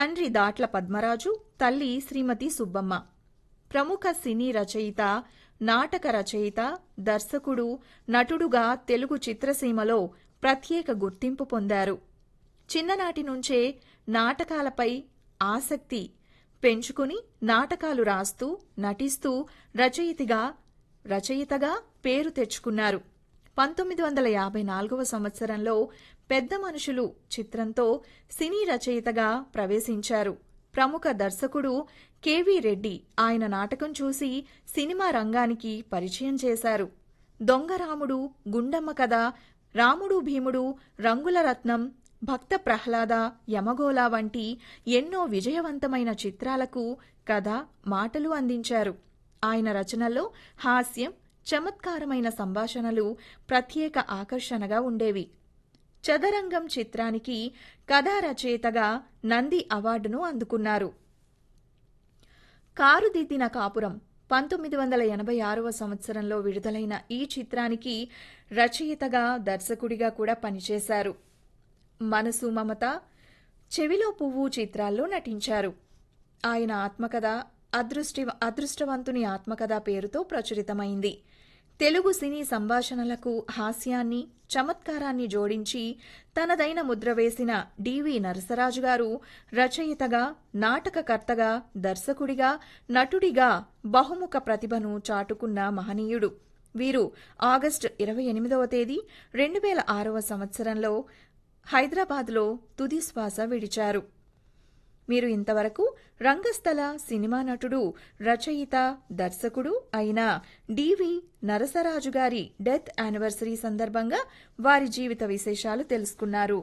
తండ్రి దాట్ల పద్మరాజు తల్లి శ్రీమతి సుబ్బమ్మ ప్రముఖ సినీ రచయిత నాటక రచయిత దర్శకుడు నటుడుగా తెలుగు చిత్రసీమలో ప్రత్యేక గుర్తింపు పొందారు చిన్ననాటి నుంచే నాటకాలపై ఆసక్తి పెంచుకుని నాటకాలు రాస్తూ నటిస్తూ రచయితగా రచయితగా పేరు తెచ్చుకున్నారు పంతొమ్మిది వందల యాభై నాలుగవ సంవత్సరంలో పెద్ద మనుషులు చిత్రంతో సినీ రచయితగా ప్రవేశించారు ప్రముఖ దర్శకుడు కెవి రెడ్డి ఆయన నాటకం చూసి సినిమా రంగానికి పరిచయం చేశారు దొంగరాముడు గుండమ్మ కథ రాముడు భీముడు రంగుల రత్నం భక్త ప్రహ్లాద యమగోళ వంటి ఎన్నో విజయవంతమైన చిత్రాలకు కథ మాటలు అందించారు ఆయన రచనల్లో హాస్యం చమత్కారమైన సంభాషణలు ప్రత్యేక ఆకర్షణగా ఉండేవి చదరంగం చిత్రానికి కథా రచయితగా నంది అవార్డును అందుకున్నారు కారుదిద్దిన కాపురం పంతొమ్మిది వందల ఎనభై ఆరవ సంవత్సరంలో విడుదలైన ఈ చిత్రానికి రచయితగా దర్శకుడిగా కూడా పనిచేశారు మనసు మమత చెవిలో పువ్వు చిత్రాల్లో నటించారు ఆయన ఆత్మకథ అదృష్టి అదృష్టవంతుని ఆత్మకథ పేరుతో ప్రచురితమైంది తెలుగు సినీ సంభాషణలకు హాస్యాన్ని చమత్కారాన్ని జోడించి తనదైన ముద్ర వేసిన డివి నరసరాజు గారు రచయితగా నాటకకర్తగా దర్శకుడిగా నటుడిగా బహుముఖ ప్రతిభను చాటుకున్న మహనీయుడు వీరు ఆగస్టు ఇరవై ఎనిమిదవ తేదీ రెండు వేల ఆరవ సంవత్సరంలో హైదరాబాద్లో తుది శ్వాస విడిచారు మీరు ఇంతవరకు రంగస్థల సినిమా నటుడు రచయిత దర్శకుడు అయిన డివి నరసరాజు గారి డెత్ యానివర్సరీ సందర్భంగా వారి జీవిత విశేషాలు తెలుసుకున్నారు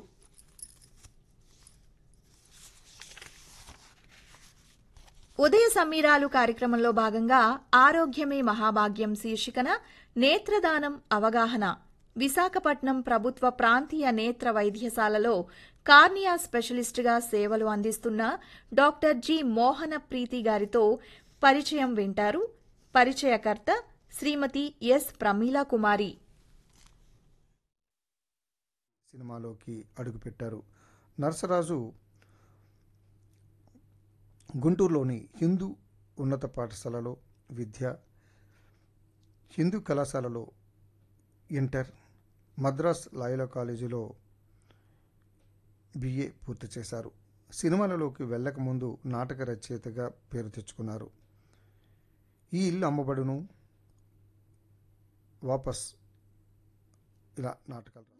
ఉదయ సమీరాలు కార్యక్రమంలో భాగంగా ఆరోగ్యమే మహాభాగ్యం శీర్షికన నేత్రదానం అవగాహన విశాఖపట్నం ప్రభుత్వ ప్రాంతీయ నేత్ర వైద్యశాలలో కార్నియా స్పెషలిస్టుగా సేవలు అందిస్తున్న డాక్టర్ జి మోహన ప్రీతి గారితో పరిచయం వింటారు పరిచయకర్త శ్రీమతి ఎస్ ప్రమీలా కుమారి సినిమాలోకి అడుగుపెట్టారు నరసరాజు గుంటూరులోని హిందూ ఉన్నత పాఠశాలలో విద్య హిందూ కళాశాలలో ఇంటర్ మద్రాస్ లాయలా కాలేజీలో బిఏ పూర్తి చేశారు సినిమాలలోకి వెళ్ళకముందు నాటక రచయితగా పేరు తెచ్చుకున్నారు ఈ ఇల్లు అమ్మబడును వాపస్ ఇలా నాటకాలు